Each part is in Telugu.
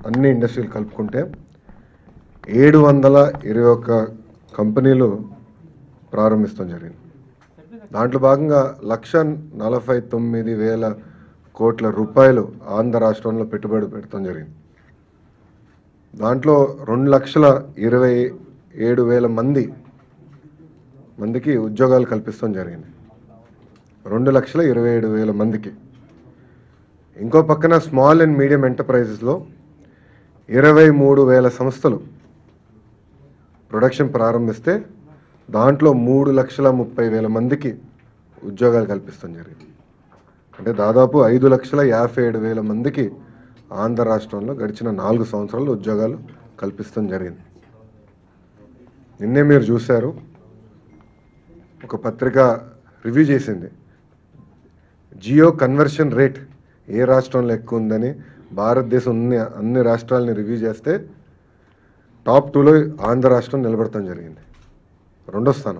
అన్ని ఇండస్ట్రీలు కలుపుకుంటే ఏడు వందల ఇరవై ఒక్క కంపెనీలు ప్రారంభిస్తాం జరిగింది దాంట్లో భాగంగా లక్ష నలభై తొమ్మిది వేల కోట్ల రూపాయలు ఆంధ్ర రాష్ట్రంలో పెట్టుబడి పెడతాం జరిగింది దాంట్లో రెండు లక్షల ఇరవై ఏడు వేల మంది మందికి ఉద్యోగాలు కల్పిస్తాం జరిగింది రెండు లక్షల ఇరవై ఏడు వేల మందికి ఇంకో పక్కన స్మాల్ అండ్ మీడియం ఎంటర్ప్రైజెస్లో ఇరవై మూడు వేల సంస్థలు ప్రొడక్షన్ ప్రారంభిస్తే దాంట్లో మూడు లక్షల ముప్పై వేల మందికి ఉద్యోగాలు కల్పిస్తాం జరిగింది అంటే దాదాపు ఐదు లక్షల యాభై ఏడు వేల మందికి ఆంధ్ర రాష్ట్రంలో గడిచిన నాలుగు సంవత్సరాలు ఉద్యోగాలు కల్పిస్తాం జరిగింది నిన్నే మీరు చూశారు ఒక పత్రిక రివ్యూ చేసింది జియో కన్వర్షన్ రేట్ ఏ రాష్ట్రంలో ఎక్కువ ఉందని భారతదేశం అన్ని అన్ని రాష్ట్రాలని రివ్యూ చేస్తే టాప్ టూలో ఆంధ్ర రాష్ట్రం నిలబడటం జరిగింది రెండో స్థానం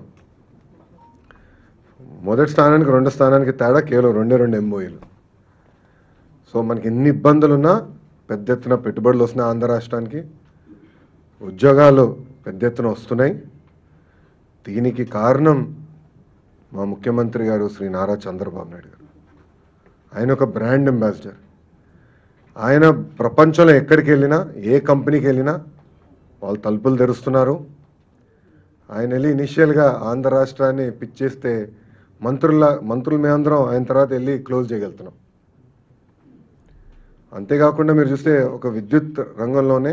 మొదటి స్థానానికి రెండో స్థానానికి తేడా కేవలం రెండే రెండు ఎంఓఈలు సో మనకి ఎన్ని ఇబ్బందులున్నా పెద్ద ఎత్తున పెట్టుబడులు వస్తున్నాయి ఆంధ్ర రాష్ట్రానికి ఉద్యోగాలు పెద్ద ఎత్తున వస్తున్నాయి దీనికి కారణం మా ముఖ్యమంత్రి గారు శ్రీ నారా చంద్రబాబు నాయుడు గారు ఆయన ఒక బ్రాండ్ అంబాసిడర్ ఆయన ప్రపంచంలో ఎక్కడికి వెళ్ళినా ఏ కంపెనీకి వెళ్ళినా వాళ్ళు తలుపులు తెరుస్తున్నారు ఆయన వెళ్ళి ఇనిషియల్గా ఆంధ్ర రాష్ట్రాన్ని పిచ్చేస్తే మంత్రుల మంత్రులు మేమందరం ఆయన తర్వాత వెళ్ళి క్లోజ్ చేయగలుగుతున్నాం అంతేకాకుండా మీరు చూస్తే ఒక విద్యుత్ రంగంలోనే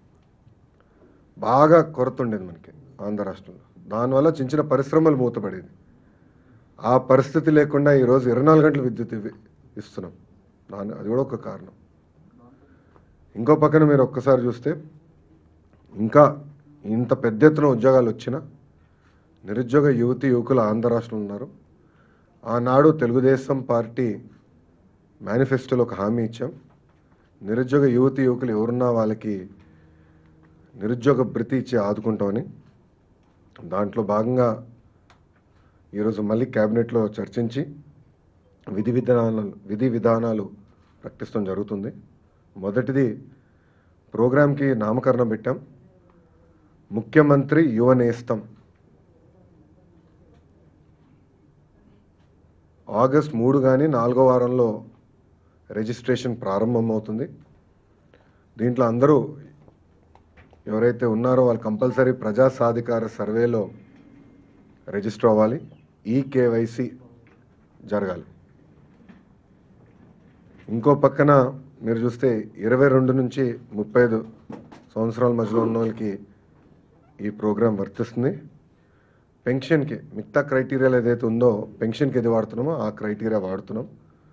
బాగా కొరత ఉండేది మనకి ఆంధ్ర రాష్ట్రంలో దానివల్ల చిన్న చిన్న పరిశ్రమలు మూతపడేది ఆ పరిస్థితి లేకుండా ఈరోజు ఇరవై నాలుగు గంటలు విద్యుత్ ఇవి- ఇస్తున్నాం దాని అది కూడా ఒక కారణం ఇంకో పక్కన మీరు ఒక్కసారి చూస్తే ఇంకా ఇంత పెద్ద ఎత్తున ఉద్యోగాలు వచ్చినా నిరుద్యోగ యువతి యువకులు ఆంధ్ర రాష్ట్రంలో ఉన్నారు ఆనాడు తెలుగుదేశం పార్టీ మేనిఫెస్టోలో ఒక హామీ ఇచ్చాం నిరుద్యోగ యువతి యువకులు ఎవరున్నా వాళ్ళకి నిరుద్యోగ భృతి ఇచ్చి ఆదుకుంటామని దాంట్లో భాగంగా ఈరోజు మళ్ళీ క్యాబినెట్లో చర్చించి విధి విధానాలు విధి విధానాలు ప్రకటిస్తాం జరుగుతుంది మొదటిది ప్రోగ్రాంకి నామకరణం పెట్టాం ముఖ్యమంత్రి యువ నేస్తం ఆగస్ట్ మూడు కానీ నాలుగో వారంలో రిజిస్ట్రేషన్ ప్రారంభమవుతుంది దీంట్లో అందరూ ఎవరైతే ఉన్నారో వాళ్ళు కంపల్సరీ ప్రజా సాధికార సర్వేలో రిజిస్టర్ అవ్వాలి ఈ కేవైసీ జరగాలి ఇంకో పక్కన మీరు చూస్తే ఇరవై రెండు నుంచి ముప్పై ఐదు సంవత్సరాల మధ్యలో ఉన్న వాళ్ళకి ఈ ప్రోగ్రాం వర్తిస్తుంది పెన్షన్కి మిగతా క్రైటీరియాలు ఏదైతే ఉందో పెన్షన్కి ఏది వాడుతున్నామో ఆ క్రైటీరియా వాడుతున్నాం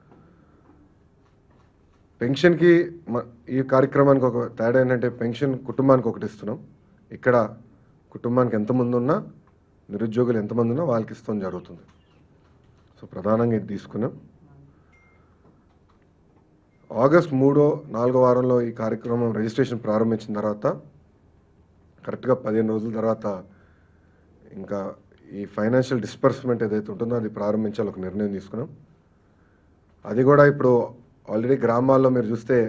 పెన్షన్కి మ- ఈ కార్యక్రమానికి ఒక తేడా ఏంటంటే పెన్షన్ కుటుంబానికి ఒకటి ఇస్తున్నాం ఇక్కడ కుటుంబానికి ఎంతమంది ఉన్నా నిరుద్యోగులు ఎంతమంది ఉన్నా వాళ్ళకి ఇస్తాం జరుగుతుంది సో ప్రధానంగా ఇది తీసుకున్నాం ఆగస్ట్ మూడో నాలుగో వారంలో ఈ కార్యక్రమం రిజిస్ట్రేషన్ ప్రారంభించిన తర్వాత కరెక్ట్గా పదిహేను రోజుల తర్వాత ఇంకా ఈ ఫైనాన్షియల్ డిస్పర్స్మెంట్ ఏదైతే ఉంటుందో అది ప్రారంభించాలి ఒక నిర్ణయం తీసుకున్నాం అది కూడా ఇప్పుడు ఆల్రెడీ గ్రామాల్లో మీరు చూస్తే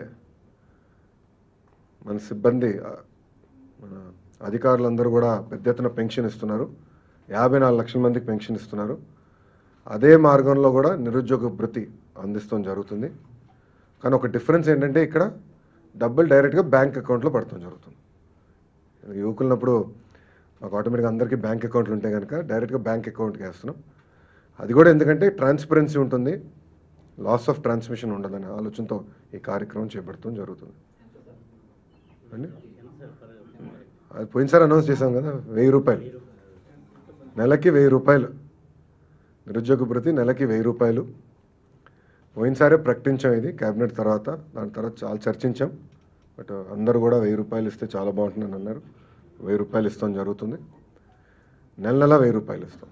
మన సిబ్బంది ఆ, మన అధికారులందరూ కూడా పెద్ద ఎత్తున పెన్షన్ ఇస్తున్నారు యాభై నాలుగు లక్షల మందికి పెన్షన్ ఇస్తున్నారు అదే మార్గంలో కూడా నిరుద్యోగ భృతి అందిస్తాం జరుగుతుంది కానీ ఒక డిఫరెన్స్ ఏంటంటే ఇక్కడ డబ్బులు డైరెక్ట్గా బ్యాంక్ అకౌంట్లో పడతాం జరుగుతుంది యువకులున్నప్పుడు మాకు ఆటోమేటిక్గా అందరికీ బ్యాంక్ అకౌంట్లు ఉంటాయి కనుక డైరెక్ట్గా బ్యాంక్ అకౌంట్కి వేస్తున్నాం అది కూడా ఎందుకంటే ట్రాన్స్పరెన్సీ ఉంటుంది లాస్ ఆఫ్ ట్రాన్స్మిషన్ ఉండదనే ఆలోచనతో ఈ కార్యక్రమం చేపడుతూ జరుగుతుంది అండి అది పోయినసారి అనౌన్స్ చేశాం కదా వెయ్యి రూపాయలు నెలకి వెయ్యి రూపాయలు నిరుద్యోగ భృతి నెలకి వెయ్యి రూపాయలు పోయినసారే ప్రకటించాం ఇది క్యాబినెట్ తర్వాత దాని తర్వాత చాలా చర్చించాం బట్ అందరూ కూడా వెయ్యి రూపాయలు ఇస్తే చాలా బాగుంటుందని అన్నారు వెయ్యి రూపాయలు ఇస్తాం జరుగుతుంది నెల నెల వెయ్యి రూపాయలు ఇస్తాం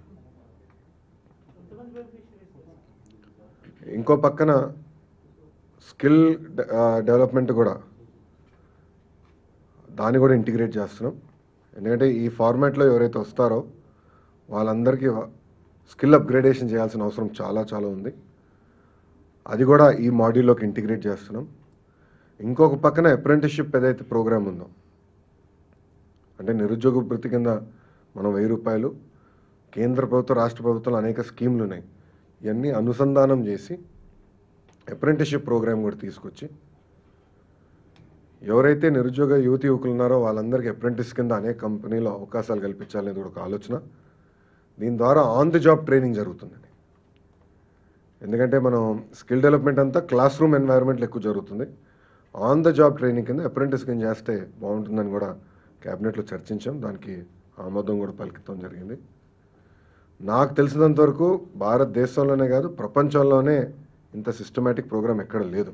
ఇంకో పక్కన స్కిల్ డె- ఆ, డెవలప్మెంట్ కూడా దాన్ని కూడా ఇంటిగ్రేట్ చేస్తున్నాం ఎందుకంటే ఈ ఫార్మాట్లో ఎవరైతే వస్తారో వాళ్ళందరికీ వ- స్కిల్ అప్గ్రేడేషన్ చేయాల్సిన అవసరం చాలా చాలా ఉంది అది కూడా ఈ మాడ్యూల్లోకి ఇంటిగ్రేట్ చేస్తున్నాం ఇంకొక పక్కన అప్రెంటిస్షిప్ ఏదైతే ప్రోగ్రామ్ ఉందో అంటే నిరుద్యోగ వృత్తి కింద మనం వెయ్యి రూపాయలు కేంద్ర ప్రభుత్వం రాష్ట్ర ప్రభుత్వాలు అనేక స్కీమ్లు ఉన్నాయి ఇవన్నీ అనుసంధానం చేసి అప్రెంటిస్షిప్ ప్రోగ్రామ్ కూడా తీసుకొచ్చి ఎవరైతే నిరుద్యోగ యువతి యువకులు ఉన్నారో వాళ్ళందరికీ అప్రెంటిస్ కింద అనేక కంపెనీలో అవకాశాలు కల్పించాలనేది కూడా ఒక ఆలోచన దీని ద్వారా ఆన్ ది జాబ్ ట్రైనింగ్ జరుగుతుందండి ఎందుకంటే మనం స్కిల్ డెవలప్మెంట్ అంతా క్లాస్ రూమ్ ఎన్వైరన్మెంట్లో ఎక్కువ జరుగుతుంది ఆన్ ద జాబ్ ట్రైనింగ్ కింద అప్రెంటిస్ కింద చేస్తే బాగుంటుందని కూడా క్యాబినెట్లో చర్చించాం దానికి ఆమోదం కూడా పలికితం జరిగింది నాకు తెలిసినంత వరకు భారతదేశంలోనే కాదు ప్రపంచంలోనే ఇంత సిస్టమేటిక్ ప్రోగ్రామ్ ఎక్కడ లేదు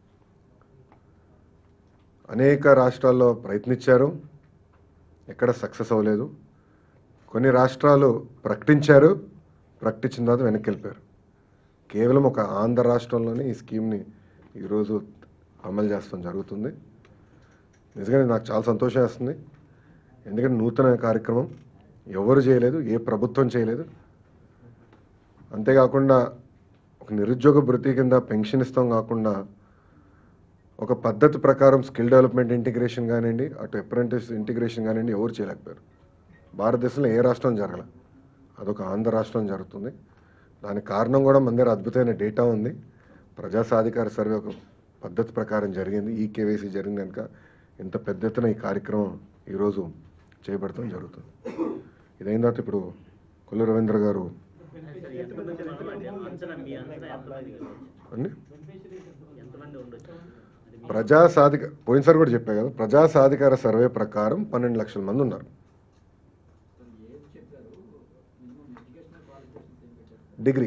అనేక రాష్ట్రాల్లో ప్రయత్నించారు ఎక్కడ సక్సెస్ అవ్వలేదు కొన్ని రాష్ట్రాలు ప్రకటించారు ప్రకటించిన తర్వాత వెనక్కి వెళ్ళిపోయారు కేవలం ఒక ఆంధ్ర రాష్ట్రంలోనే ఈ స్కీమ్ని ఈరోజు అమలు చేస్తాం జరుగుతుంది నిజంగా నాకు చాలా సంతోషం వేస్తుంది ఎందుకంటే నూతన కార్యక్రమం ఎవరు చేయలేదు ఏ ప్రభుత్వం చేయలేదు అంతేకాకుండా ఒక నిరుద్యోగ భృతి కింద పెన్షన్ ఇస్తాం కాకుండా ఒక పద్ధతి ప్రకారం స్కిల్ డెవలప్మెంట్ ఇంటిగ్రేషన్ కానివ్వండి అటు అప్రెంటిస్ ఇంటిగ్రేషన్ కానివ్వండి ఎవరు చేయలేకపోయారు భారతదేశంలో ఏ రాష్ట్రం జరగల అదొక ఆంధ్ర రాష్ట్రం జరుగుతుంది దానికి కారణం కూడా మన దగ్గర అద్భుతమైన డేటా ఉంది ప్రజా సాధికార సర్వే ఒక పద్ధతి ప్రకారం జరిగింది ఈ కేవైసీ జరిగింది కనుక ఇంత పెద్ద ఎత్తున ఈ కార్యక్రమం ఈరోజు చేపడతాం జరుగుతుంది ఇదైన తర్వాత ఇప్పుడు కొల్లు రవీంద్ర గారు సార్ ఎంతమంది ఉండొచ్చు? అంచనా మీ అంచనా ఎంతమంది అండి ఎంతమంది ఉండొచ్చు అది మీ- ప్రజా సాధిక పోయినసారి కూడా చెప్పా కదా ప్రజా సాధికార సర్వే ప్రకారం పన్నెండు లక్షల మంది ఉన్నారు డిగ్రీ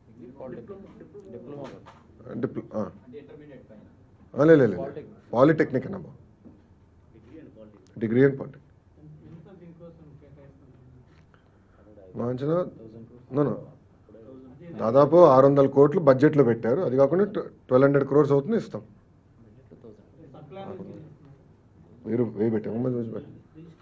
డిప్లొ ఆ. ఆ, లే, లే, లే, లే. పాలిటెక్నిక్ అన్నమ్మా degree and politics degree and polytechnic మా అంచనా నో, నో. దాదాపు ఆరు వందల కోట్లు బడ్జెట్లో పెట్టారు అది కాకుండా ట్వెల్వ్ హండ్రెడ్ క్రోర్స్ అవుతుంది ఇస్తాం వెయ్యి రూ- వెయ్యి పెట్టాము మంది రోజు పెట్టాం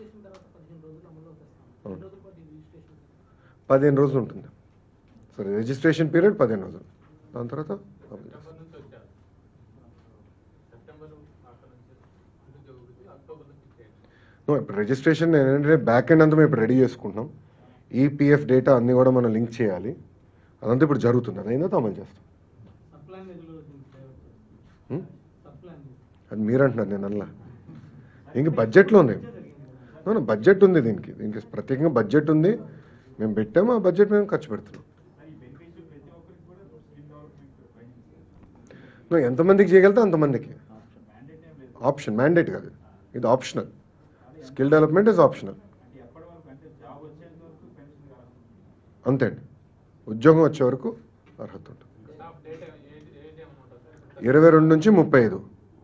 అవును. పదిహేను రోజులు ఉంటుంది సరే రిజిస్ట్రేషన్ పీరియడ్ పదిహేను రోజులు దాని తర్వాత అమలు చేస్తాం. నో, ఇప్పుడు రిజిస్ట్రేషన్ ఏంటంటే బ్యాక్ ఎండ్ అంతా మేము ఇప్పుడు రెడీ చేసుకుంటున్నాం ఈపీఎఫ్ డేటా అన్నీ కూడా మనం లింక్ చేయాలి అదంతా ఇప్పుడు జరుగుతుంది అది అయినా అమలు చేస్తాం ఉం? అది మీరు అంటున్నారు నేను అలా ఇంక బడ్జెట్లో ఉంది అవును బడ్జెట్ ఉంది దీనికి దీనికి ప్రత్యేకంగా బడ్జెట్ ఉంది మేము పెట్టాము ఆ బడ్జెట్ మేము ఖర్చు పెడుతున్నాం నువ్వు ఎంతమందికి చేయగలితే అంతమందికి ఆప్షన్ మ్యాండేట్ కాదు ఇది optional skill development is optional అంతే అండి ఉద్యోగం వచ్చే వరకు అర్హత ఉంటుంది ఇరవై రెండు నుంచి ముప్పై ఐదు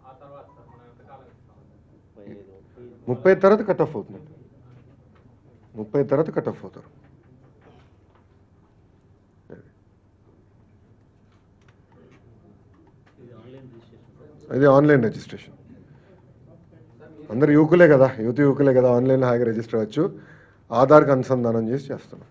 ముప్పై తర్వాత కట్ ఆఫ్ అవుతుంది ముప్పై తర్వాత కట్ ఆఫ్ అవుతారు ఇది ఆన్లైన్ రిజిస్ట్రేషన్ ఇది ఆన్లైన్ రిజిస్ట్రేషన్ అందరు యువకులే కదా యువత యువకులే కదా ఆన్లైన్లో హాయిగా రిజిస్టర్ అవ్వచ్చు ఆధార్కి అనుసంధానం చేసి చేస్తున్నాం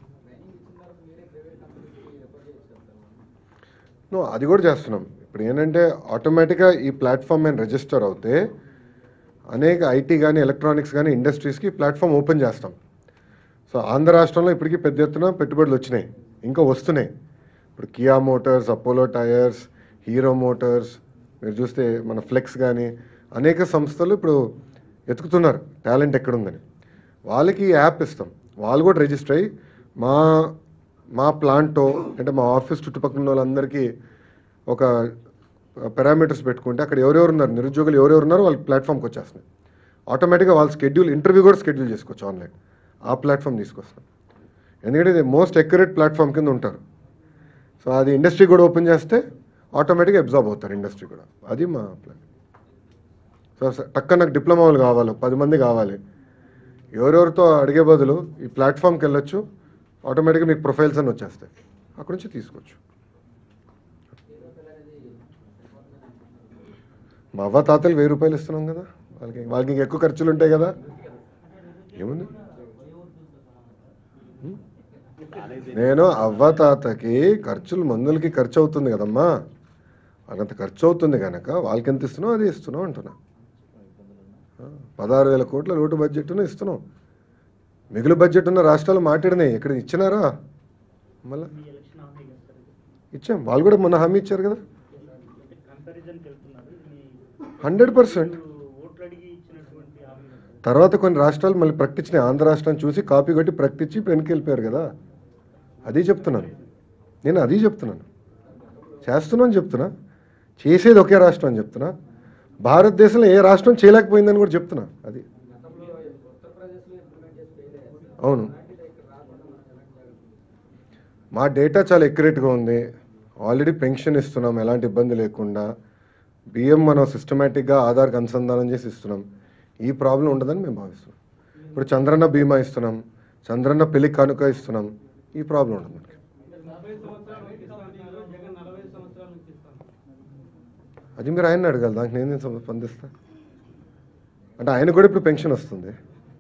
నో అది కూడా చేస్తున్నాం ఇప్పుడు ఏంటంటే ఆటోమేటిక్గా ఈ ప్లాట్ఫామ్ మీద రిజిస్టర్ అవుతే అనేక ఐటీ కానీ ఎలక్ట్రానిక్స్ కానీ ఇండస్ట్రీస్కి ప్లాట్ఫామ్ ఓపెన్ చేస్తాం సో ఆంధ్ర రాష్ట్రంలో ఇప్పటికీ పెద్ద ఎత్తున పెట్టుబడులు వచ్చినాయి ఇంకా వస్తున్నాయి ఇప్పుడు Kia motors Apollo tyres Hero motors మీరు చూస్తే మన ఫ్లెక్స్ కానీ అనేక సంస్థలు ఇప్పుడు ఎతుకుతున్నారు టాలెంట్ ఎక్కడుందని వాళ్ళకి ఈ యాప్ ఇస్తాం వాళ్ళు కూడా రిజిస్టర్ అయ్యి మా మా ప్లాంటో అంటే మా ఆఫీస్ చుట్టుపక్కల ఉన్న వాళ్ళందరికీ ఒక పారామీటర్స్ పెట్టుకుంటే అక్కడ ఎవరెవరు ఉన్నారు నిరుద్యోగులు ఎవరెవరు ఉన్నారో వాళ్ళ ప్లాట్ఫామ్కి వచ్చేస్తున్నాయి ఆటోమేటిక్గా వాళ్ళ షెడ్యూల్ ఇంటర్వ్యూ కూడా షెడ్యూల్ చేసుకోవచ్చు ఆన్లైన్ ఆ ప్లాట్ఫామ్ తీసుకొస్తాం ఎందుకంటే ఇది మోస్ట్ అక్యురేట్ ప్లాట్ఫామ్ కింద ఉంటారు సో అది ఇండస్ట్రీ కూడా ఓపెన్ చేస్తే ఆటోమేటిక్గా అబ్జార్బ్ అవుతారు ఇండస్ట్రీ కూడా అది మా ప్లాన్ సో స- టక్క నాకు డిప్లొమా వాళ్ళు కావాలి పది మంది కావాలి ఎవరెవరితో అడిగే బదులు ఈ ప్లాట్ఫామ్కి వెళ్ళొచ్చు ఆటోమేటిక్గా మీకు ప్రొఫైల్స్ అని వచ్చేస్తాయి అక్కడ నుంచి తీసుకోవచ్చు మా అవ్వ తాతలు వెయ్యి రూపాయలు ఇస్తున్నాం కదా వాళ్ళకి వాళ్ళకి ఇంకా ఎక్కువ ఖర్చులు ఉంటాయి కదా ఏముంది ఉం? నేను అవ్వ తాతకి ఖర్చులు మందులకి ఖర్చు అవుతుంది కదమ్మా వాళ్ళంత ఖర్చు అవుతుంది కనుక వాళ్ళకి ఎంత ఇస్తున్నావు అది ఇస్తున్నావు అంటున్నా ఆ, పదహారు వేల కోట్ల లోటు బడ్జెట్ను ఇస్తున్నాం మిగులు బడ్జెట్ ఉన్న రాష్ట్రాలు మాట్లాడినాయి ఇక్కడ ఇచ్చినారా మళ్ళీ మీ ఎలక్షన్ హామీ కదా సార్ ఇది. ఇచ్చాం వాళ్ళు కూడా మొన్న హామీ ఇచ్చారు కదా కంపారిజన్కి వెళ్తున్నారు ఇది మీ హండ్రెడ్ పర్సెంట్ మీరు ఓట్లు అడిగి ఇచ్చినటువంటి హామీ కదా సార్. తర్వాత కొన్ని రాష్ట్రాలు మళ్ళీ ప్రకటించినాయి ఆంధ్ర రాష్ట్రాన్ని చూసి కాపీ కొట్టి ప్రకటించి ఇప్పుడు వెనక్కి వెళ్ళిపోయారు కదా అది చెప్తున్నాను నేను అది చెప్తున్నాను చేస్తున్నాను చెప్తున్నా చేసేది ఒకే రాష్ట్రం అని చెప్తున్నా భారతదేశంలో ఏ రాష్ట్రం చేయలేకపోయిందని కూడా చెప్తున్నా అది అవును మా డేటా చాలా ఎక్యురేట్గా ఉంది ఆల్రెడీ పెన్షన్ ఇస్తున్నాం ఎలాంటి ఇబ్బంది లేకుండా బియ్యం మనం సిస్టమేటిక్గా ఆధార్కి అనుసంధానం చేసి ఇస్తున్నాం ఈ ప్రాబ్లం ఉండదని మేము భావిస్తున్నాం ఇప్పుడు చంద్రన్న బీమా ఇస్తున్నాం చంద్రన్న పెళ్లి కానుక ఇస్తున్నాం ఈ ప్రాబ్లం ఉండదు మనకి నలభై సంవత్సరాల నుంచి ఇస్తామన్నారు జగన్ నలభై సంవత్సరాల నుంచి ఇస్తాను అది మీరు ఆయన అడగాలి దానికి నేను ఏం స్పందిస్తా అంటే ఆయన కూడా ఇప్పుడు పెన్షన్ వస్తుంది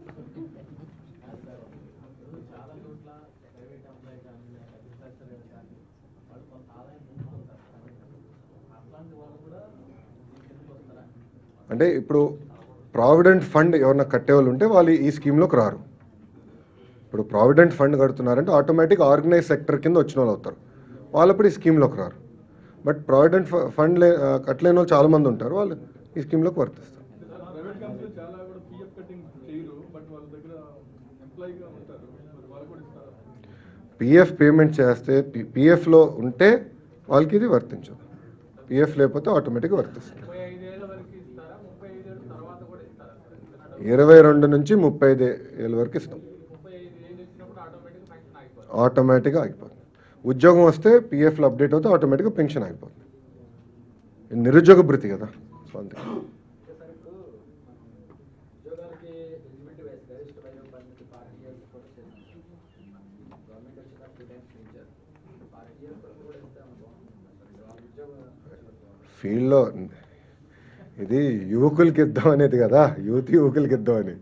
చాలా చోట్ల ప్రైవేట్ ఎంప్లాయీ కానీ అగ్రికల్చర్ కానీ వాళ్ళు కొంత ఆదాయం పొందుతుంటారు అట్లాంటి వాళ్ళు కూడా కిందకి వస్తారా అంటే ఇప్పుడు ప్రావిడెంట్ ఫండ్ ఎవరన్నా కట్టేవాళ్ళు ఉంటే వాళ్ళు ఈ స్కీమ్లోకి రారు ఇప్పుడు ప్రావిడెంట్ ఫండ్ కడుతున్నారంటే ఆటోమేటిక్ ఆర్గనైజ్ సెక్టర్ కింద వచ్చిన వాళ్ళు అవుతారు వాళ్ళు ఇప్పుడు ఈ స్కీమ్లోకి రారు బట్ ప్రావిడెంట్ ఫండ్ లే ఆ, కట్టలేని వాళ్ళు చాలామంది ఉంటారు వాళ్ళు ఈ స్కీమ్లోకి వర్తిస్తారు ప్రైవేట్ కంపెనీలు చాలా కూడా పిఎఫ్ కటింగ్ చేయరు బట్ వాళ్ళ దగ్గర ఎంప్లాయీగా ఉంటారు మరి వాళ్ళు కూడా ఇస్తారు పిఎఫ్ పేమెంట్ చేస్తే పిఎఫ్లో ఉంటే వాళ్ళకి ఇది వర్తించదు పిఎఫ్ లేకపోతే ఆటోమేటిక్గా వర్తిస్తుంది ముప్పై ఐదేళ్ళ వరకు ఇస్తారా ముప్పై ఐదేళ్ళ తర్వాత కూడా ఇస్తారా ఇరవై రెండు నుంచి ముప్పై ఐదు ఏళ్ళ వరకు ఇస్తాం ముప్పై ఐదు ఏళ్ళు ఇచ్చినప్పుడు ఆటోమేటిక్ పెన్షన్ ఆగిపోతుంది ఆటోమేటిక్గా ఆగిపోతుంది ఉద్యోగం వస్తే పిఎఫ్లో అప్డేట్ అవుతే ఆటోమేటిక్గా పెన్షన్ ఆగిపోతుంది ఇది నిరుద్యోగ భృతి కదా సో అందుకే సార్ ఇప్పుడు ఉద్యోగాలకి ఎలిజిబిలిటీ వైస్ గరిష్ట వయో పరిమితి ఫార్టీ ఇయర్స్ కూడా చేశారు గవర్నమెంట్ వచ్చిన టూ టైమ్స్ పెంచారు ఫార్టీ ఇయర్స్ వరకు కూడా ఇస్తే బాగుంటుంది సార్ వాళ్ళ ఉద్యోగం ఫీల్డ్లో ఇది యువకులకి ఇద్దాం అనేది కదా యువతి యువకులకి ఇద్దాం అని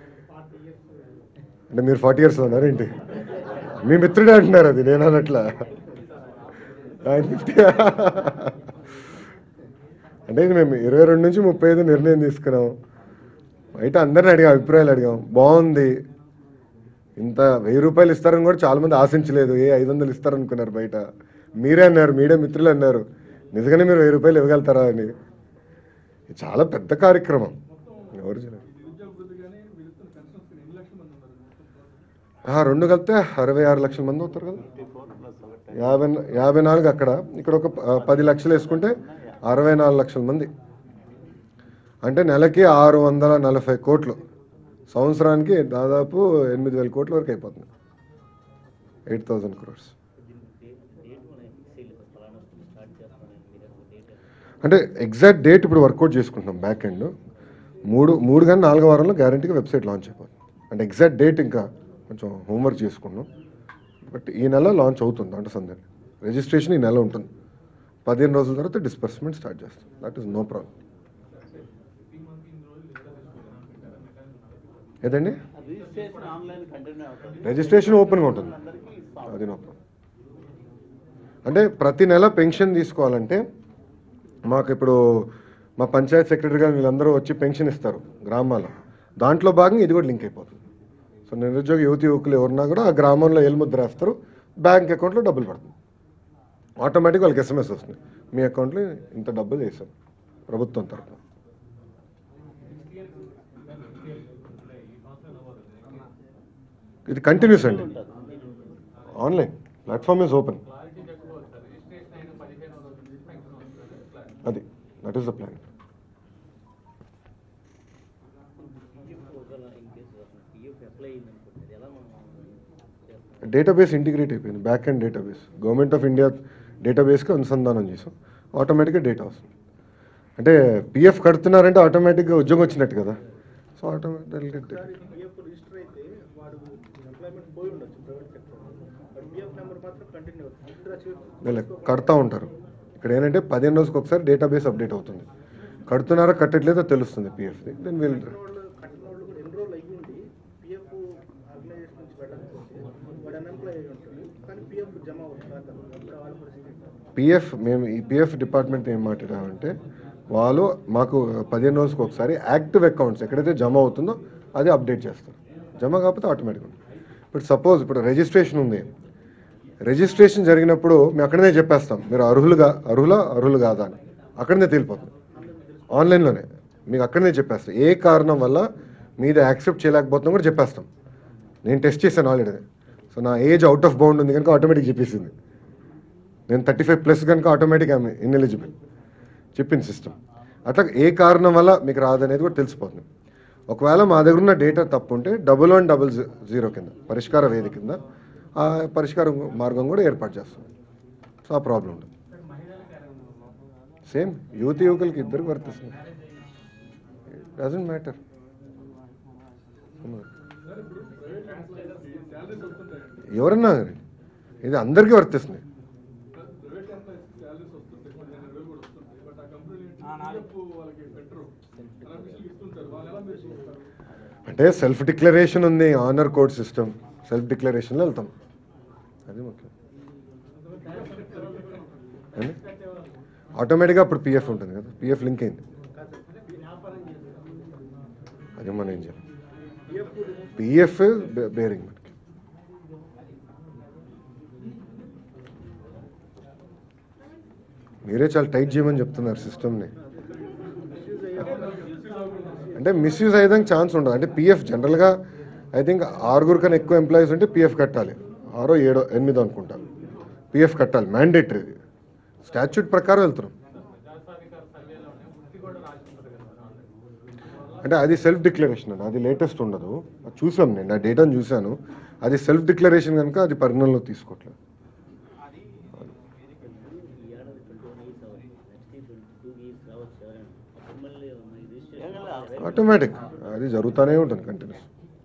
అంటే మీరు ఫార్టీ ఇయర్స్లో ఉన్నారేంటి మీ మిత్రుడే అంటున్నారు అది నేను అన్నట్లా ఆయన ఫిఫ్టీ అంటే ఇది మేము ఇరవై రెండు నుంచి ముప్పై ఐదు నిర్ణయం తీసుకున్నాం బయట అందరిని అడిగాం అభిప్రాయాలు అడిగాం బాగుంది ఇంత వెయ్యి రూపాయలు ఇస్తారని కూడా చాలా మంది ఆశించలేదు ఏ ఐదు వందలు ఇస్తారనుకున్నారు బయట మీరే అన్నారు మీడియా మిత్రులు అన్నారు నిజంగానే మీరు వెయ్యి రూపాయలు ఇవ్వగలుగుతారా అని ఇది చాలా పెద్ద కార్యక్రమం ఎవరు చేయలేరు. నిరుద్యోగ వృద్ధి కానీ మీరు ఇస్తున్న పెన్షన్స్ ఎన్ని లక్షల మంది ఉన్నారు మొత్తం ఆ, రెండు కలిపితే అరవై ఆరు లక్షల మంది అవుతారు కదా యాభై యాభై నాలుగు అక్కడ ఇక్కడ ఒక ప- పది లక్షలు వేసుకుంటే అరవై నాలుగు లక్షల మంది అంటే నెలకి ఆరు వందల నలభై కోట్లు సంవత్సరానికి దాదాపు ఎనిమిది వేల కోట్ల వరకు అయిపోతుంది ఎయిట్ థౌజండ్ క్రోర్స్ దీనికి డే- డేట్ మనం ఫిక్స్ చేయలేదు సార్ ఫలానా స్టార్ట్ చేస్తామని మీరు ఒక డేట్ అంటే ఎగ్జాక్ట్ డేట్ ఇప్పుడు వర్కౌట్ చేసుకుంటున్నాం బ్యాక్ ఎండ్ మూడు మూడు కానీ నాలుగో వారంలో గ్యారంటీగా వెబ్సైట్ లాంచ్ అయిపోతుంది అంటే ఎగ్జాక్ట్ డేట్ ఇంకా కొంచెం హోంవర్క్ చేసుకున్నాం బట్ ఈ నెల లాంచ్ అవుతుంది అంటే సందేహం రిజిస్ట్రేషన్ ఈ నెల ఉంటుంది పదిహేను రోజుల తర్వాత డిస్బర్స్మెంట్ స్టార్ట్ చేస్తాం దట్ ఈస్ నో ప్రాబ్లం ఏదండి రిజిస్ట్రేషన్ ఆన్లైన్ కంటిన్యూ అవుతుంది రిజిస్ట్రేషన్ ఓపెన్గా ఉంటుంది అందరికీ ఇస్తాం అది నో ప్రాబ్లం అంటే ప్రతి నెల పెన్షన్ తీసుకోవాలంటే మాకు ఇప్పుడు మా పంచాయత్ సెక్రటరీ గారు వీళ్ళందరూ వచ్చి పెన్షన్ ఇస్తారు గ్రామాల్లో దాంట్లో భాగంగా ఇది కూడా లింక్ అయిపోతుంది సో నిరుద్యోగ యువతి యువకులు ఎవరున్నా కూడా ఆ గ్రామంలో ఏలుముద్ర వేస్తారు బ్యాంక్ అకౌంట్లో డబ్బులు పడుతుంది ఆటోమేటిక్ వాళ్ళకి ఎస్ఎంఎస్ వస్తుంది మీ అకౌంట్లో ఇంత డబ్బులు వేసాం ప్రభుత్వం తరఫున ఇది కంటిన్యూస్ అండి online platform is open clarity చెప్పుకోవచ్చు సార్ రిజిస్ట్రేషన్ అయిన పదిహేను రోజుల నుంచి పెన్షన్ వస్తుంది క్లారిటీ అది that is the plan PF ఒకవేళ ఇన్ కేసు పిఎఫ్ అప్లై అయింది అనుకుంటుంది ఎలా మనం చేస్తాం డేటాబేస్ ఇంటిగ్రేట్ అయిపోయింది back end database government of India డేటాబేస్కి అనుసంధానం చేసాం ఆటోమేటిక్గా డేటా వస్తుంది అంటే పిఎఫ్ కడుతున్నారంటే ఆటోమేటిక్గా ఉద్యోగం వచ్చినట్టు కదా సో ఆటోమేటిక్ పిఎఫ్ రిజిస్టర్ అయితే వాడు ఎంప్లాయ్మెంట్ పోయి ఉండొచ్చు ప్రైవేట్ సెక్టర్ వాడు పిఎఫ్ నెంబర్ మాత్రం కంటిన్యూ అవుతుంది విత్డ్రా చేయొచ్చు కడతా ఉంటారు ఇక్కడ ఏంటంటే పదిహేను రోజుకి ఒకసారి డేటాబేస్ అప్డేట్ అవుతుంది కడుతున్నారా కట్టట్లేదో తెలుస్తుంది పిఎఫ్ది దెన్ వీల్ కట్టిన వాళ్ళు కట్టిన వాళ్ళు కూడా ఎన్రోల్ అయ్యి ఉండి పిఎఫ్ ఆర్గనైజేషన్ నుంచి వెళ్ళకపోతే వాడు అన్ఎంప్లాయ్ అయ్యి ఉంటాడు కానీ పిఎఫ్ జమ అవుతుంది అప్పుడు వాళ్ళ పరిస్థితి ఏంటి? పిఎఫ్ మేము ఈ పిఎఫ్ డిపార్ట్మెంట్ ఏం మాట్లాడామంటే వాళ్ళు మాకు పదిహేను రోజులకు ఒకసారి యాక్టివ్ అకౌంట్స్ ఎక్కడైతే జమ అవుతుందో అది అప్డేట్ చేస్తారు జమ కాకపోతే ఆటోమేటిక్ ఇప్పుడు సపోజ్ ఇప్పుడు రిజిస్ట్రేషన్ ఉంది రిజిస్ట్రేషన్ జరిగినప్పుడు మేము అక్కడనే చెప్పేస్తాం మీరు అర్హులుగా అర్హులా అర్హులు కాదా అని అక్కడనే తేలిపోతుంది ఆన్లైన్లోనే మీకు అక్కడనే చెప్పేస్తాం ఏ కారణం వల్ల మీద యాక్సెప్ట్ చేయలేకపోతున్నాం కూడా చెప్పేస్తాం నేను టెస్ట్ చేశాను ఆల్రెడీ సో నా ఏజ్ అవుట్ ఆఫ్ బౌండ్ ఉంది కనుక ఆటోమేటిక్ చెప్పేసింది నేను థర్టీ ఫైవ్ ప్లస్ కనుక ఆటోమేటిక్ ఆమె ఇన్ఎలిజిబుల్ చెప్పింది సిస్టమ్ అట్లా ఏ కారణం వల్ల మీకు రాదనేది కూడా తెలిసిపోతుంది ఒకవేళ మా దగ్గర ఉన్న డేటా తప్పు ఉంటే డబుల్ వన్ డబుల్ జీరో కింద పరిష్కార వేది కింద ఆ పరిష్కార మార్గం కూడా ఏర్పాటు చేస్తాం సో ఆ ప్రాబ్లం ఉండదు సేమ్ యువతి యువకులకి ఇద్దరికి వర్తిస్తుంది డజంట్ మ్యాటర్ సార్ ఇప్పుడు ప్రైవేట్ ఎంప్లాయీస్కి శాలరీస్ వస్తుంటాయండి ఎవరన్నా కానీ ఇది అందరికీ వర్తిస్తుంది సార్, ప్రైవేట్ ఎంప్లాయీస్కి శాలరీస్ వస్తుంటాయి పదిహేను వేలు కూడా వస్తుంటాయి బట్ ఆ కంపెనీ పిఎఫ్ వాళ్ళకి పెట్టరు అఫీషియల్కి ఇస్తుంటారు వాళ్ళు ఎలా మీరు చూస్తారు అంటే సెల్ఫ్ డిక్లరేషన్ ఉంది ఆనర్ కోడ్ సిస్టమ్ సెల్ఫ్ డిక్లరేషన్లో వెళ్తాం అది ముఖ్యం ఏంది? ఆటోమేటిక్గా అప్పుడు పిఎఫ్ ఉంటుంది కదా పిఎఫ్ లింక్ అయింది అది మనం ఏం చేయాలి పిఎఫ్ బేరింగ్ మనకి మీరే చాలా టైట్ చేయమని చెప్తున్నారు సిస్టమ్ని అంటే మిస్యూజ్ అయ్యేదానికి ఛాన్స్ ఉండదు అంటే పిఎఫ్ జనరల్గా ఐ థింక్ ఆరుగురు కన్నా ఎక్కువ ఎంప్లాయీస్ ఉంటే పిఎఫ్ కట్టాలి ఆరో ఏడో ఎనిమిదో అనుకుంటా పిఎఫ్ కట్టాలి మ్యాండేటరీ స్టాచ్యూట్ ప్రకారం వెళ్తున్నాం ప్రజాస్వామిక సర్వేలోనే వృత్తి కూడా రాసి ఉంటుంది కదా ఆల్రెడీ అంటే అది సెల్ఫ్ డిక్లరేషన్ అండి అది లేటెస్ట్ ఉండదు అది చూసాం నేను ఆ డేటాను చూశాను అది సెల్ఫ్ డిక్లరేషన్ కనుక అది పరిగణనలో తీసుకోవట్లేదు ఈ ఏడాది ట్వంటీ వన్ ఇయర్స్ అవ్వాలి నెక్స్ట్ ట్వంటీ టూ ఇయర్స్ రావచ్చు ఎవరైనా అప్పుడు మళ్ళీ ఈ రిజిస్ట్రేషన్ ఆటోమేటిక్ అది జరుగుతూనే ఉంటుంది కంటిన్యూస్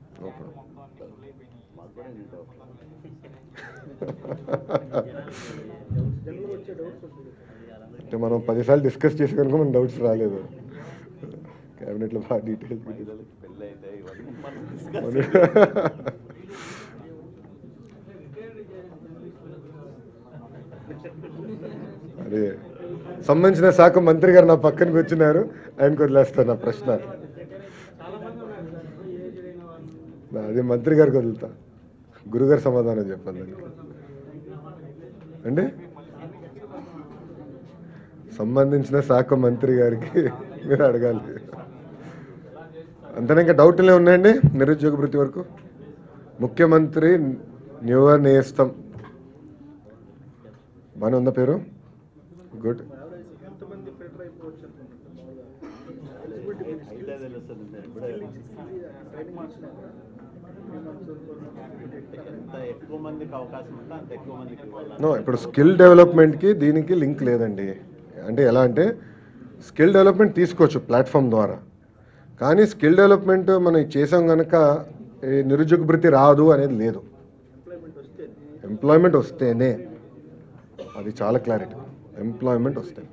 జనరల్గా వచ్చే డౌట్స్ ఉంటుంది అంటే మనం పదిసార్లు డిస్కస్ చేసి కనుక మన డౌట్స్ రాలేదు క్యాబినెట్లో బాగా డీటెయిల్స్ పెళ్ళి అయితే ఇవన్నీ అదే సంబంధించిన శాఖ మంత్రి గారు నా పక్కన కూర్చున్నారు ఆయనకు వదిలేస్తాను నా ప్రశ్న అదే మంత్రి గారికి వదులుతా గురుగారు సమాధానం చెప్పాలి దానికి అంటే సంబంధించిన శాఖ మంత్రి గారికి మీరు అడగాలి అంతనే ఇంకా డౌట్లే ఉన్నాయండి నిరుద్యోగ వృత్తి వరకు ముఖ్యమంత్రి న్యూ నేస్తం బాగానే ఉందా పేరు గుడ్ యావరేజ్ ఎంతమంది ఫిల్టర్ అయిపోవచ్చు అనుకుంటున్నారు ట్రైనింగ్ ఇచ్చినాక three months, four months. ఎంత ఎక్కువ మందికి అవకాశం ఉంటే అంత ఎక్కువ మందికి ఇవ్వాలి నో ఇప్పుడు స్కిల్ డెవలప్మెంట్కి దీనికి లింక్ లేదండి అంటే ఎలా అంటే స్కిల్ డెవలప్మెంట్ తీసుకోవచ్చు ప్లాట్ఫామ్ ద్వారా కానీ స్కిల్ డెవలప్మెంట్ మనం చేసాం కనుక ఈ నిరుద్యోగ భృతి రాదు అనేది లేదు ఎంప్లాయ్మెంట్ వస్తే ఎంప్లాయ్మెంట్ వస్తేనే అది చాలా క్లారిటీ ఎంప్లాయ్మెంట్ వస్తే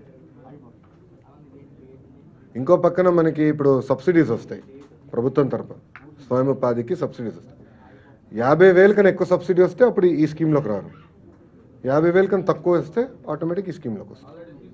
ఇంకో పక్కన మనకి ఇప్పుడు సబ్సిడీస్ వస్తాయి ప్రభుత్వం తరపు స్వయం ఉపాధికి సబ్సిడీస్ వస్తాయి యాభై వేలు కన్నా ఎక్కువ సబ్సిడీ వస్తే అప్పుడు ఈ స్కీమ్లోకి రారు యాభై వేలు కన్నా తక్కువ వస్తే ఆటోమేటిక్ ఈ స్కీమ్లోకి వస్తుంది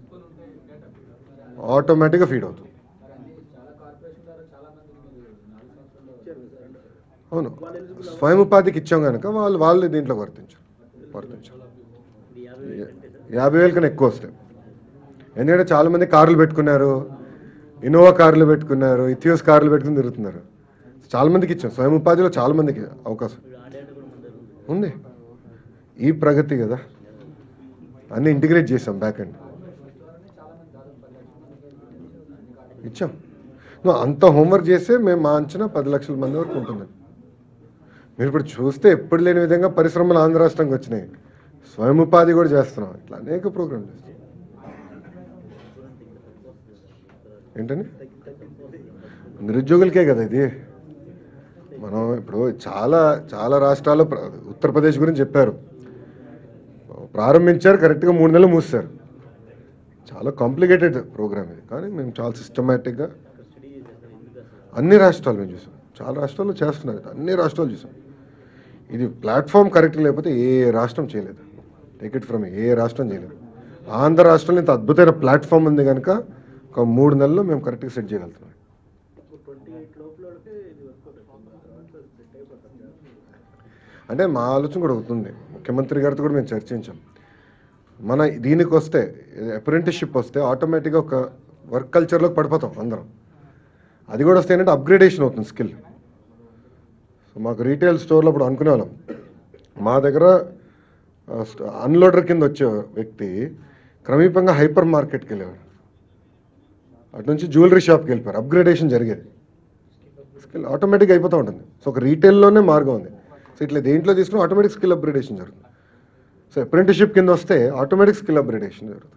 ఆటోమేటిక్గా ఫీడ్ అవుతుంది చాలా కార్పొరేషన్ ద్వారా చాలా మందికి మీరు నాలుగు సంవత్సరాల్లో అవును స్వయం ఉపాధికి ఇచ్చాం కనుక వాళ్ళు వాళ్ళు దీంట్లో వర్తించారు వర్తించారు ఇప్పుడు యాభై వేలు కంటే సార్ యాభై వేల కన్నా ఎక్కువ వస్తాయి ఎందుకంటే చాలా మంది కార్లు పెట్టుకున్నారు ఇన్నోవా కార్లు పెట్టుకున్నారు ఇథియోస్ కార్లు పెట్టుకుని తిరుగుతున్నారు చాలా మందికి ఇచ్చాం స్వయం ఉపాధిలో చాలా మందికి అవకాశం ఇప్పుడు ఆ డేటా కూడా మన దగ్గర ఉంది ఉంది ఈ ప్రగతి కదా అన్ని ఇంటిగ్రేట్ చేసాం బ్యాక్ అండ్ ఇచ్చాం నువ్వు అంత హోంవర్క్ చేస్తే మేము మా అంచనా పది లక్షల మంది వరకు ఉంటుంది మీరు ఇప్పుడు చూస్తే ఎప్పుడు లేని విధంగా పరిశ్రమలు ఆంధ్ర రాష్ట్రానికి వచ్చినాయి స్వయం ఉపాధి కూడా చేస్తున్నాం ఇట్లా అనేక ప్రోగ్రాంలు చేస్తున్నాం ఏంటని నిరుద్యోగులకే కదా ఇది మనం ఇప్పుడు చాలా చాలా రాష్ట్రాల్లో ప్ర- ఉత్తరప్రదేశ్ గురించి చెప్పారు ప్రారంభించారు కరెక్ట్గా మూడు నెలలు మూసారు చాలా కాంప్లికేటెడ్ ప్రోగ్రామ్ ఇది కానీ మేము చాలా సిస్టమేటిక్గా స్టడీ చేసేస్తారు ఎందుకు అసలు అన్ని రాష్ట్రాలు మేము చూసాం చాలా రాష్ట్రాల్లో చేస్తున్నారు ఇది. అన్ని రాష్ట్రాలు చూసాం ఇది ప్లాట్ఫామ్ కరెక్ట్ లేకపోతే ఏ రాష్ట్రం చేయలేదు టేక్ ఇట్ ఫ్రమ్ ఏ రాష్ట్రం చేయలేదు ఆంధ్ర రాష్ట్రంలో ఇంత అద్భుతమైన ప్లాట్ఫామ్ ఉంది కనుక ఒక మూడు నెలల్లో మేము కరెక్ట్గా సెట్ చేయగలుగుతున్నాం ట్వంటీ ఎయిట్ లోపల వాళ్ళకి ఇది వర్కౌట్ అవుతుంది తర్వాత సెట్ అయిపోతారు అంటే మా ఆలోచన కూడా అవుతుంది ముఖ్యమంత్రి గారితో కూడా మేము చర్చించాం మన దీనికి వస్తే అప్రెంటిస్షిప్ వస్తే ఆటోమేటిక్గా ఒక వర్క్ కల్చర్లోకి పడిపోతాం అందరం అది కూడా వస్తే ఏంటంటే అప్గ్రేడేషన్ అవుతుంది స్కిల్ సో మాకు రీటైల్ స్టోర్లో ఇప్పుడు అనుకునే వాళ్ళం మా దగ్గర అన్లోడర్ కింద వచ్చే వ్యక్తి క్రమీపంగా హైపర్ మార్కెట్కి వెళ్ళేవాడు అటు నుంచి జ్యువెలరీ షాప్కి వెళ్ళిపోయారు అప్గ్రేడేషన్ జరిగేది స్కిల్ ఆటోమేటిక్ అయిపోతూ ఉంటుంది సో ఒక రీటైల్లోనే మార్గం ఉంది సో ఇట్లా దేంట్లో తీసుకుని ఆటోమేటిక్ స్కిల్ అప్గ్రేడేషన్ జరుగుతుంది సో అప్రెంటిషిప్ కింద వస్తే ఆటోమేటిక్ స్కిల్ అప్గ్రేడేషన్ జరుగుతుంది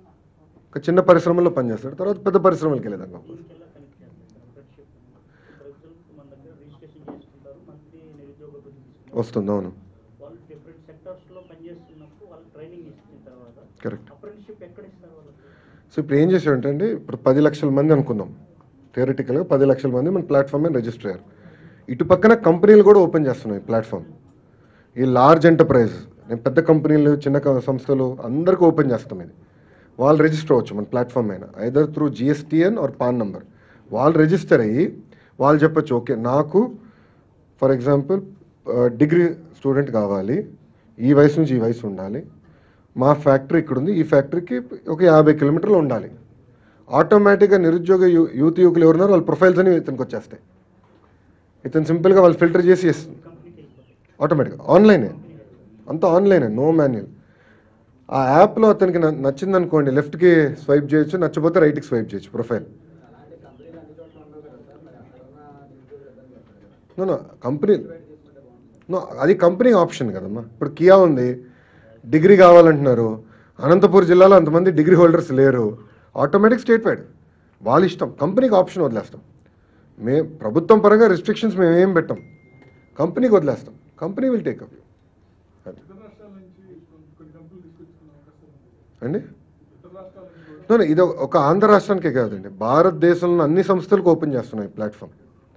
ఒక చిన్న పరిశ్రమలో పనిచేస్తాడు తర్వాత పెద్ద పరిశ్రమలకు వెళ్ళేదాకా దీనికెల్లా కనెక్ట్ చేస్తాం ఫ్రెండ్షిప్ ఫర్ ఎగ్జాంపుల్ మన దగ్గర రిజిస్ట్రేషన్ చేసుకుంటారు మంత్లీ నిరుద్యోగ వృత్తి తీసుకుంటారు వస్తుంది అవును వాళ్ళు డిఫరెంట్ సెక్టార్స్లో పనిచేస్తున్నప్పుడు వాళ్ళకి ట్రైనింగ్ ఇచ్చిన తర్వాత కరెక్ట్ అప్రెంటిషిప్ ఎక్కడ ఇస్తారు వాళ్ళకి సో ఇప్పుడు ఏం చేసామంటే ఇప్పుడు పది లక్షల మంది అనుకుందాం థియరిటికల్గా పది లక్షల మంది మన ప్లాట్ఫామ్ మీద రిజిస్టర్ అయ్యారు ఇటు పక్కన కంపెనీలు కూడా ఓపెన్ చేస్తున్నాయి ప్లాట్ఫామ్ ఈ లార్జ్ ఎంటర్ప్రైజ్ నేను పెద్ద కంపెనీలు చిన్న క- సంస్థలు అందరికీ ఓపెన్ చేస్తాం ఇది వాళ్ళు రిజిస్టర్ అవ్వచ్చు మన ప్లాట్ఫామ్ అయినా either through GSTN or PAN number వాళ్ళు రిజిస్టర్ అయ్యి వాళ్ళు చెప్పొచ్చు ఓకే నాకు ఫర్ ఎగ్జాంపుల్ డిగ్రీ స్టూడెంట్ కావాలి ఈ వయసు నుంచి ఈ వయసు ఉండాలి మా ఫ్యాక్టరీ ఇక్కడ ఉంది ఈ ఫ్యాక్టరీకి ఒక యాభై కిలోమీటర్లు ఉండాలి ఆటోమేటిక్గా నిరుద్యోగ యూ యూత్ యువకులు ఎవరున్నారో వాళ్ళ ప్రొఫైల్స్ అని ఇతనికి వచ్చేస్తాయి ఇతను సింపుల్గా వాళ్ళు ఫిల్టర్ చేసి ఇస్తుంది కంపెనీకి వెళ్ళిపోతాయి ఆటోమేటిక్గా ఆన్లైనే అంతా ఆన్లైనే నో మాన్యువల్ ఆ యాప్లో అతనికి న- నచ్చింది అనుకోండి లెఫ్ట్కి స్వైప్ చేయొచ్చు నచ్చపోతే రైట్కి స్వైప్ చేయొచ్చు ప్రొఫైల్ అలాంటి కంపెనీలు అన్ని చోట్ల ఉండవు కదా సార్ మరి అక్కడ ఉన్న నిరుద్యోగులు ఇబ్బంది పడతారు కదా నో నో కంపెనీ ప్రైవేట్ తీసుకుంటే బాగుంటుంది నో అది కంపెనీ ఆప్షన్ కదమ్మా ఇప్పుడు కియా ఉంది డిగ్రీ కావాలంటున్నారు అనంతపూర్ జిల్లాలో అంతమంది డిగ్రీ హోల్డర్స్ లేరు ఆటోమేటిక్ స్టేట్ వైడ్ వాళ్ళ ఇష్టం కంపెనీకి ఆప్షన్ వదిలేస్తాం మే ప్రభుత్వం పరంగా రిస్ట్రిక్షన్స్ మేము ఏం పెట్టాం కంపెనీకి వదిలేస్తాం కంపెనీ విల్ టేక్ అప్ ఇతర రాష్ట్రాల నుంచి కొన్ని- కొన్ని కంపెనీలు తీసుకొచ్చుకునే అవకాశం ఉంది అండి ఇతర రాష్ట్రాల నుంచి కూడా No, no, ఇది ఒక ఆంధ్ర రాష్ట్రానికే కాదండి భారతదేశంలో అన్ని సంస్థలకు ఓపెన్ చేస్తున్నాయి ప్లాట్ఫామ్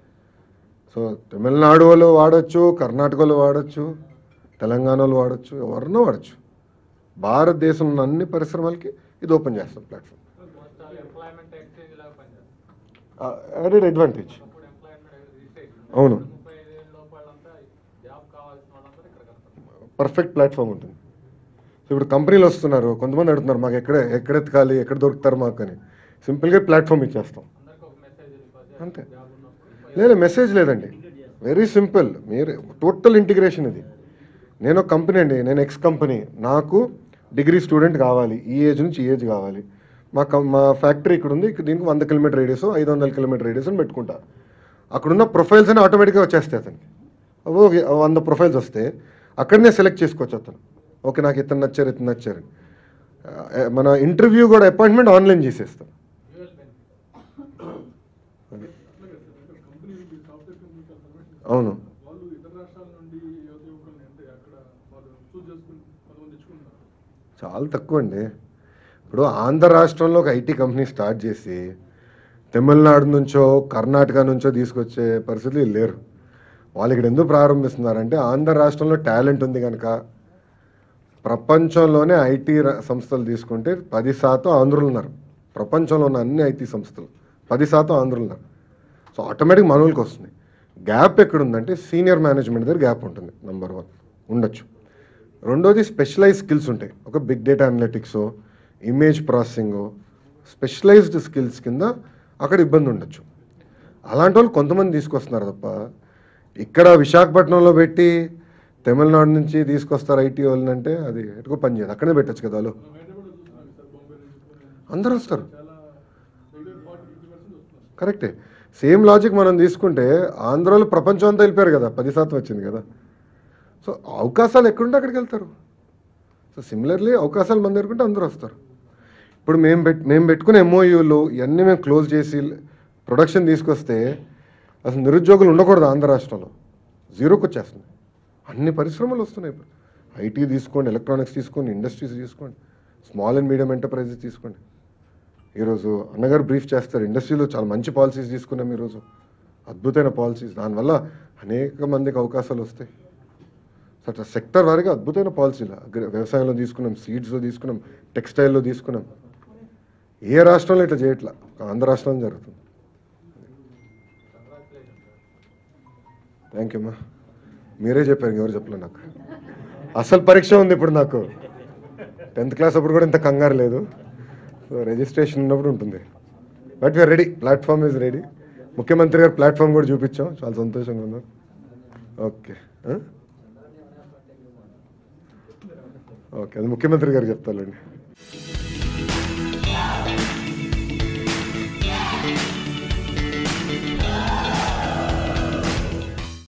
సో తమిళనాడు వాళ్ళు వాడచ్చు కర్ణాటకలో వాడచ్చు తెలంగాణలో వాడచ్చు ఎవరినో వాడచ్చు భారతదేశంలో ఉన్న అన్ని పరిశ్రమలకి ఇది ఓపెన్ చేస్తాం ప్లాట్ఫామ్ ఎంప్లాయ్మెంట్ ఎక్స్చేంజ్ లాగా పనిచేస్తారు యాడెడ్ అడ్వాంటేజ్ ఇప్పుడు ఎంప్లాయ్మెంట్ రిజిస్ట్రేషన్ అవును ముప్పై ఐదు ఏళ్ళ లోపలంతా జాబ్ కావాల్సిన వాళ్ళందరూ ఇక్కడ కనపడతారు పర్ఫెక్ట్ ప్లాట్ఫామ్ ఉంటుంది సో ఇప్పుడు కంపెనీలు వస్తున్నారు కొంతమంది అడుగుతున్నారు మాకు ఎక్కడ ఎక్కడ ఎత్తుకాలి ఎక్కడ దొరుకుతారు మాకు అని సింపుల్గా ప్లాట్ఫామ్ ఇచ్చేస్తాం అందరికి ఒక మెసేజ్ వెళ్ళిపోతే అంతే జాబ్ ఉన్నప్పుడు లేదు మెసేజ్ లేదండి వెరీ సింపుల్ మీరు టోటల్ ఇంటిగ్రేషన్ ఇది నేను ఒక కంపెనీ అండి నేను ఎక్స్ కంపెనీ నాకు డిగ్రీ స్టూడెంట్ కావాలి ఈ ఏజ్ నుంచి ఈ ఏజ్ కావాలి మా కం మా ఫ్యాక్టరీ ఇక్కడ ఉంది ఇక్కడ దీనికి వంద కిలోమీటర్ రేడియస్ ఐదు వందల కిలోమీటర్ రేడియస్ అని పెట్టుకుంటా అక్కడున్న ప్రొఫైల్స్ అని ఆటోమేటిక్గా వచ్చేస్తాయి అతనికి ఓ వంద ప్రొఫైల్స్ వస్తే అక్కడనే సెలెక్ట్ చేసుకోవచ్చు అతను ఓకే నాకు ఇతను నచ్చారు ఇతను నచ్చారు అని. ఆ, మన ఇంటర్వ్యూ కూడా అపాయింట్మెంట్ ఆన్లైన్ చేసేస్తాం డ్యూయల్ బెనిఫిట్ అది. అట్లాగే సార్ ఇక్కడ కంపెనీలు ఈ సాఫ్ట్వేర్ కంపెనీకి ఇన్ఫర్మేషన్ అవును వాళ్ళు ఇతర రాష్ట్రాల నుండి యువత యువకుల్ని అంటే అక్కడ వాళ్ళు చూస్ చేసుకుని కొంతమంది తెచ్చుకుంటున్నారు చాలా తక్కువ అండి ఇప్పుడు ఆంధ్ర రాష్ట్రంలో ఒక ఐటీ కంపెనీ స్టార్ట్ చేసి తమిళనాడు నుంచో కర్ణాటక నుంచో తీసుకొచ్చే పరిస్థితులు లేరు వాళ్ళు ఇక్కడ ఎందుకు ప్రారంభిస్తున్నారంటే ఆంధ్ర రాష్ట్రంలో టాలెంట్ ఉంది కనుక ప్రపంచంలోనే ఐటీ ర- సంస్థలు తీసుకుంటే పది శాతం ఆంధ్రులు ఉన్నారు ప్రపంచంలో ఉన్న అన్ని ఐటీ సంస్థలు పది శాతం ఆంధ్రులు ఉన్నారు సో ఆటోమేటిక్ మనవులకి వస్తుంది గ్యాప్ ఎక్కడుందంటే సీనియర్ మేనేజ్మెంట్ దగ్గర గ్యాప్ ఉంటుంది నెంబర్ వన్ ఉండొచ్చు రెండోది స్పెషలైజ్ స్కిల్స్ ఉంటాయి ఒక big data analytics image processing specialised skills కింద అక్కడ ఇబ్బంది ఉండొచ్చు అలాంటి వాళ్ళు కొంతమంది తీసుకొస్తున్నారు తప్ప ఇక్కడ విశాఖపట్నంలో పెట్టి తమిళనాడు నుంచి తీసుకొస్తారు ఐటీ వాళ్ళని అంటే అది ఎటుకో పని చేయదు అక్కడే పెట్టచ్చు కదా వాళ్ళు మనం హైదరాబాద్ చూస్తున్నాం సార్ బాంబే నుంచి పూణే నుంచి అందరూ వస్తారు చాలా దగ్గర ఫార్టీ ఫిఫ్టీ పర్సెంట్ వస్తున్నారు కరెక్టే సేమ్ లాజిక్ మనం తీసుకుంటే ఆంధ్రాలో ప్రపంచం అంతా వెళ్ళిపోయారు కదా పది శాతం వచ్చింది కదా సో అవకాశాలు ఎక్కడుంటే అక్కడికి వెళ్తారు సో సిమిలర్లీ అవకాశాలు మన దగ్గర అందరూ వస్తారు ఇప్పుడు మేము పెట్ మేము పెట్టుకునే ఎంఓయూలు ఇవన్నీ మేము క్లోజ్ చేసి ప్రొడక్షన్ తీసుకొస్తే అసలు నిరుద్యోగులు ఉండకూడదు ఆంధ్ర రాష్ట్రంలో జీరోకి వచ్చేస్తుంది అన్ని పరిశ్రమలు వస్తున్నాయి ఇప్పుడు ఐటీ తీసుకోండి ఎలక్ట్రానిక్స్ తీసుకోండి ఇండస్ట్రీస్ తీసుకోండి స్మాల్ అండ్ మీడియం ఎంటర్ప్రైజెస్ తీసుకోండి ఈరోజు అన్నగారు బ్రీఫ్ చేస్తారు ఇండస్ట్రీలో చాలా మంచి పాలసీస్ తీసుకున్నాం ఈరోజు అద్భుతమైన పాలసీస్ దానివల్ల అనేక మందికి అవకాశాలు వస్తాయి సో అట్లా సెక్టర్ వారిగా అద్భుతమైన పాలసీలు అగ్రి వ్యవసాయంలో తీసుకున్నాం సీడ్స్లో తీసుకున్నాం టెక్స్టైల్లో తీసుకున్నాం ఏ రాష్ట్రంలో ఇట్లా చేయట్లా ఒక ఆంధ్ర రాష్ట్రంలో జరుగుతుంది థ్యాంక్ యూ అమ్మా మీరే చెప్పారు ఎవరు చెప్పలే నాకు అసలు పరీక్ష ఉంది ఇప్పుడు నాకు టెన్త్ క్లాస్ అప్పుడు కూడా ఇంత కంగారు లేదు సో రిజిస్ట్రేషన్ ఉన్నప్పుడు ఉంటుంది but we're ready platform is ready ముఖ్యమంత్రి గారు ప్లాట్ఫామ్ కూడా చూపించాం చాలా సంతోషంగా ఉన్నారు ఓకే ఓకే అది ముఖ్యమంత్రి గారు చెప్తారండి